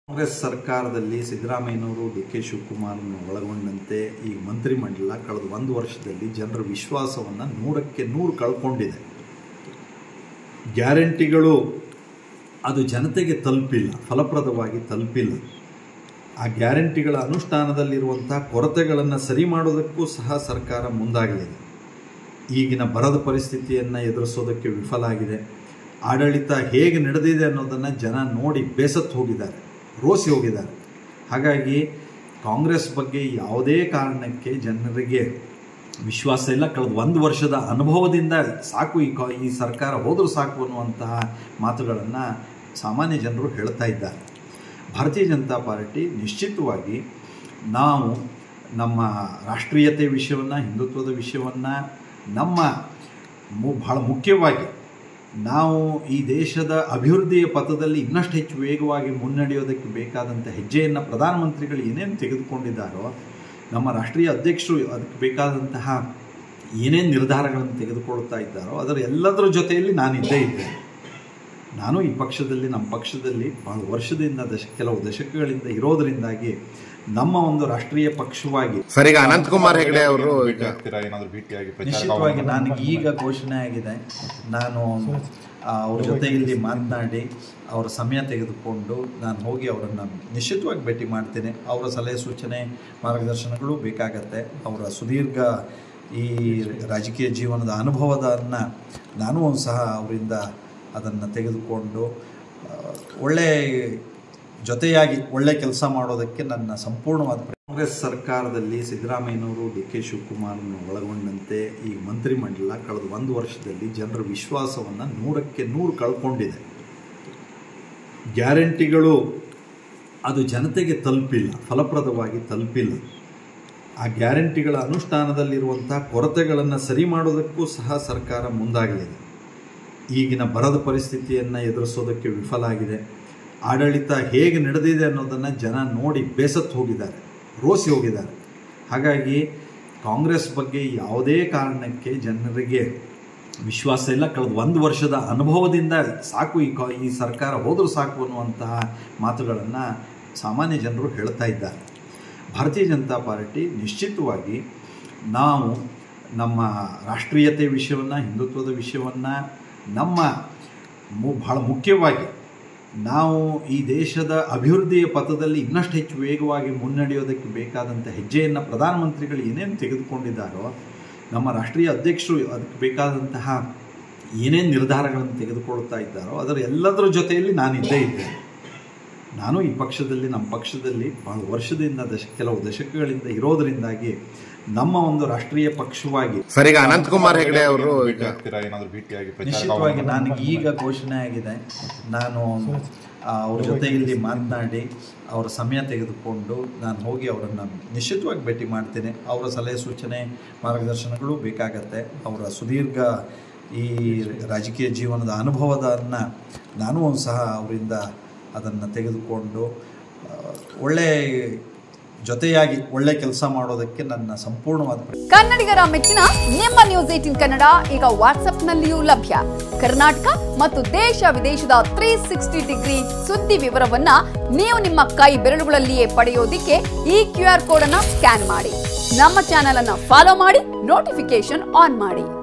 ಕಾಂಗ್ರೆಸ್ ಸರ್ಕಾರದಲ್ಲಿ ಸಿದ್ದರಾಮಯ್ಯನವರು D K ಶಿವಕುಮಾರ್ನ ಒಳಗೊಂಡಂತೆ ಈ ಮಂತ್ರಿಮಂಡಲ ಕಳೆದ ಒಂದು ವರ್ಷದಲ್ಲಿ ಜನರ ವಿಶ್ವಾಸವನ್ನು ನೂರಕ್ಕೆ ನೂರು ಕಳ್ಕೊಂಡಿದೆ ಗ್ಯಾರಂಟಿಗಳು ಅದು ಜನತೆಗೆ ತಲುಪಿಲ್ಲ ಫಲಪ್ರದವಾಗಿ ತಲುಪಿಲ್ಲ ಆ ಗ್ಯಾರಂಟಿಗಳ ಅನುಷ್ಠಾನದಲ್ಲಿರುವಂಥ ಕೊರತೆಗಳನ್ನು ಸರಿ ಮಾಡೋದಕ್ಕೂ ಸಹ ಸರ್ಕಾರ ಮುಂದಾಗಲಿದೆ ಈಗಿನ ಬರದ ಪರಿಸ್ಥಿತಿಯನ್ನು ಎದುರಿಸೋದಕ್ಕೆ ವಿಫಲ ಆಗಿದೆ ಆಡಳಿತ ಹೇಗೆ ನಡೆದಿದೆ ಅನ್ನೋದನ್ನು ಜನ ನೋಡಿ ಬೇಸತ್ತು ಹೋಗಿದ್ದಾರೆ ರೋಸಿ ಹೋಗಿದ್ದಾರೆ ಹಾಗಾಗಿ ಕಾಂಗ್ರೆಸ್ ಬಗ್ಗೆ ಯಾವುದೇ ಕಾರಣಕ್ಕೆ ಜನರಿಗೆ ವಿಶ್ವಾಸ ಇಲ್ಲ ಕಳೆದ ಒಂದು ವರ್ಷದ ಅನುಭವದಿಂದ ಸಾಕು ಈ ಕಾ ಈ ಸರ್ಕಾರ ಹೋದರೂ ಸಾಕು ಅನ್ನುವಂತಹ ಮಾತುಗಳನ್ನು ಸಾಮಾನ್ಯ ಜನರು ಹೇಳ್ತಾ ಇದ್ದಾರೆ ಭಾರತೀಯ ಜನತಾ ಪಾರ್ಟಿ ನಿಶ್ಚಿತವಾಗಿ ನಾವು ನಮ್ಮ ರಾಷ್ಟ್ರೀಯತೆ ವಿಷಯವನ್ನು ಹಿಂದುತ್ವದ ವಿಷಯವನ್ನು ನಮ್ಮ ಮು ಭಾಳ ಮುಖ್ಯವಾಗಿ ನಾವು ಈ ದೇಶದ ಅಭಿವೃದ್ಧಿಯ ಪಥದಲ್ಲಿ ಇನ್ನಷ್ಟು ಹೆಚ್ಚು ವೇಗವಾಗಿ ಮುನ್ನಡೆಯೋದಕ್ಕೆ ಬೇಕಾದಂಥ ಹೆಜ್ಜೆಯನ್ನು ಪ್ರಧಾನಮಂತ್ರಿಗಳು ಏನೇನು ತೆಗೆದುಕೊಂಡಿದ್ದಾರೋ ನಮ್ಮ ರಾಷ್ಟ್ರೀಯ ಅಧ್ಯಕ್ಷರು ಅದಕ್ಕೆ ಬೇಕಾದಂತಹ ಏನೇನು ನಿರ್ಧಾರಗಳನ್ನು ತೆಗೆದುಕೊಳ್ತಾ ಇದ್ದಾರೋ ಅದರ ಎಲ್ಲದರ ಜೊತೆಯಲ್ಲಿ ನಾನು ಇದ್ದೇ ಇದ್ದೆ ನಾನು ಈ ಪಕ್ಷದಲ್ಲಿ ನಮ್ಮ ಪಕ್ಷದಲ್ಲಿ ಬಹಳ ವರ್ಷದಿಂದ ದಶ ಕೆಲವು ದಶಕಗಳಿಂದ ಇರೋದರಿಂದಾಗಿ ನಮ್ಮ ಒಂದು ರಾಷ್ಟ್ರೀಯ ಪಕ್ಷವಾಗಿ ಸರ್ ಈಗ ಅನಂತಕುಮಾರ್ ಹೆಗಡೆ ಅವರು ಭೇಟಿ ಆಗ್ತೀರಾ ಏನಾದ್ರು ಭೇಟಿಯಾಗಿ ಪ್ರಚಾರ ನಿಶ್ಚಿತವಾಗಿ ನನಗೆ ಈಗ ಘೋಷಣೆ ಆಗಿದೆ ನಾನು ಆ, ಅವ್ರ ಜೊತೆ ಇಲ್ಲಿ ಮಾತನಾಡಿ ಅವರ ಸಮಯ ತೆಗೆದುಕೊಂಡು ನಾನು ಹೋಗಿ ಅವರನ್ನು ನಿಶ್ಚಿತವಾಗಿ ಭೇಟಿ ಮಾಡ್ತೇನೆ ಅವರ ಸಲಹೆ ಸೂಚನೆ ಮಾರ್ಗದರ್ಶನಗಳು ಬೇಕಾಗತ್ತೆ ಅವರ ಸುದೀರ್ಘ ಈ ರಾಜಕೀಯ ಜೀವನದ ಅನುಭವದನ್ನು ನಾನು ಸಹ ಅವರಿಂದ ಅದನ್ನು ತೆಗೆದುಕೊಂಡು ಆ, ಒಳ್ಳೆ ಜೊತೆಯಾಗಿ ಒಳ್ಳೆ ಕೆಲಸ ಮಾಡೋದಕ್ಕೆ ನನ್ನ ಸಂಪೂರ್ಣವಾದ ಪ್ರ- ಕಾಂಗ್ರೆಸ್ ಸರ್ಕಾರದಲ್ಲಿ ಸಿದ್ದರಾಮಯ್ಯನವರು ಡಿ ಕೆ ಶಿವಕುಮಾರ್ನ ಒಳಗೊಂಡಂತೆ ಈ ಮಂತ್ರಿಮಂಡಲ ಕಳೆದ ಒಂದು ವರ್ಷದಲ್ಲಿ ಜನರ ವಿಶ್ವಾಸವನ್ನು ನೂರಕ್ಕೆ ನೂರು ಕಳ್ಕೊಂಡಿದೆ ಗ್ಯಾರಂಟಿಗಳು ಅದು ಜನತೆಗೆ ತಲುಪಿಲ್ಲ ಫಲಪ್ರದವಾಗಿ ತಲುಪಿಲ್ಲ ಆ ಗ್ಯಾರಂಟಿಗಳ ಅನುಷ್ಠಾನದಲ್ಲಿರುವಂಥ ಕೊರತೆಗಳನ್ನು ಸರಿ ಮಾಡೋದಕ್ಕೂ ಸಹ ಸರ್ಕಾರ ಮುಂದಾಗಲಿದೆ ಈಗಿನ ಬರದ ಪರಿಸ್ಥಿತಿಯನ್ನು ಎದುರಿಸೋದಕ್ಕೆ ವಿಫಲ ಆಗಿದೆ ಆಡಳಿತ ಹೇಗೆ ನಡೆದಿದೆ ಅನ್ನೋದನ್ನು ಜನ ನೋಡಿ ಬೇಸತ್ತು ಹೋಗಿದ್ದಾರೆ ರೋಸಿ ಹೋಗಿದ್ದಾರೆ ಹಾಗಾಗಿ ಕಾಂಗ್ರೆಸ್ ಬಗ್ಗೆ ಯಾವುದೇ ಕಾರಣಕ್ಕೆ ಜನರಿಗೆ ವಿಶ್ವಾಸ ಇಲ್ಲ ಕಳೆದ ಒಂದು ವರ್ಷದ ಅನುಭವದಿಂದ ಸಾಕು ಈ ಕಾ ಈ ಸರ್ಕಾರ ಹೋದರೂ ಸಾಕು ಅನ್ನುವಂತಹ ಮಾತುಗಳನ್ನು ಸಾಮಾನ್ಯ ಜನರು ಹೇಳ್ತಾ ಇದ್ದಾರೆ ಭಾರತೀಯ ಜನತಾ ಪಾರ್ಟಿ ನಿಶ್ಚಿತವಾಗಿ ನಾವು ನಮ್ಮ ರಾಷ್ಟ್ರೀಯತೆ ವಿಷಯವನ್ನು ಹಿಂದುತ್ವದ ವಿಷಯವನ್ನು ನಮ್ಮ ಮು ಭಾಳ ಮುಖ್ಯವಾಗಿ ನಾವು ಈ ದೇಶದ ಅಭಿವೃದ್ಧಿಯ ಪಥದಲ್ಲಿ ಇನ್ನಷ್ಟು ಹೆಚ್ಚು ವೇಗವಾಗಿ ಮುನ್ನಡೆಯೋದಕ್ಕೆ ಬೇಕಾದಂಥ ಹೆಜ್ಜೆಯನ್ನು ಪ್ರಧಾನಮಂತ್ರಿಗಳು ಏನೇನು ತೆಗೆದುಕೊಂಡಿದ್ದಾರೋ ನಮ್ಮ ರಾಷ್ಟ್ರೀಯ ಅಧ್ಯಕ್ಷರು ಅದಕ್ಕೆ ಬೇಕಾದಂತಹ ಏನೇನು ನಿರ್ಧಾರಗಳನ್ನು ತೆಗೆದುಕೊಳ್ತಾ ಇದ್ದಾರೋ ಅದರ ಎಲ್ಲದರ ಜೊತೆಯಲ್ಲಿ ನಾನು ಇದ್ದೇ ಇದ್ದೆ ನಾನು ಈ ಪಕ್ಷದಲ್ಲಿ ನಮ್ಮ ಪಕ್ಷದಲ್ಲಿ ಬಹಳ ವರ್ಷದಿಂದ ದಶ ಕೆಲವು ದಶಕಗಳಿಂದ ಇರೋದರಿಂದಾಗಿ ನಮ್ಮ ಒಂದು ರಾಷ್ಟ್ರೀಯ ಪಕ್ಷವಾಗಿ ಸರ್ ಈಗ ಅನಂತಕುಮಾರ್ ಹೆಗಡೆ ಅವರು ಭೇಟಿ ಆಗ್ತೀರಾ ಏನಾದ್ರು ಭೇಟಿಯಾಗಿ ಪ್ರಚಾರ ನಿಶ್ಚಿತವಾಗಿ ನನಗೆ ಈಗ ಘೋಷಣೆ ಆಗಿದೆ ನಾನು ಆ, ಅವ್ರ ಜೊತೆ ಇಲ್ಲಿ ಮಾತನಾಡಿ ಅವರ ಸಮಯ ತೆಗೆದುಕೊಂಡು ನಾನು ಹೋಗಿ ಅವರನ್ನು ನಿಶ್ಚಿತವಾಗಿ ಭೇಟಿ ಮಾಡ್ತೇನೆ ಅವರ ಸಲಹೆ ಸೂಚನೆ ಮಾರ್ಗದರ್ಶನಗಳು ಬೇಕಾಗತ್ತೆ ಅವರ ಸುದೀರ್ಘ ಈ ರಾಜಕೀಯ ಜೀವನದ ಅನುಭವದನ್ನು ನಾನು ಸಹ ಅವರಿಂದ ಅದನ್ನು ತೆಗೆದುಕೊಂಡು ಆ, ಒಳ್ಳೆ ಜೊತೆಯಾಗಿ ಒಳ್ಳೆ ಕೆಲಸ ಮಾಡೋದಕ್ಕೆ ನನ್ನ ಸಂಪೂರ್ಣವಾದ ಪ್ರ- ಕನ್ನಡಿಗರ ಮೆಚ್ಚಿನ ನಿಮ್ಮ ನ್ಯೂಸ್ ಏಟಿನ್ ಕನ್ನಡ ಈಗ ವಾಟ್ಸ್ಆಪ್ನಲ್ಲಿಯೂ ಲಭ್ಯ ಕರ್ನಾಟಕ ಮತ್ತು ದೇಶ ವಿದೇಶದ ತ್ರೀ ಸಿಕ್ಸ್ಟಿ ಡಿಗ್ರಿ ಸುದ್ದಿ ವಿವರವನ್ನ ನೀವು ನಿಮ್ಮ ಕೈ ಬೆರಳುಗಳಲ್ಲಿಯೇ ಪಡೆಯೋದಿಕ್ಕೆ ಈ ಕ್ಯೂ ಆರ್ ಕೋಡ್ ಅನ್ನ ಸ್ಕ್ಯಾನ್ ಮಾಡಿ ನಮ್ಮ ಚಾನೆಲ್ ಅನ್ನ ಫಾಲೋ ಮಾಡಿ ನೋಟಿಫಿಕೇಶನ್ ಆನ್ ಮಾಡಿ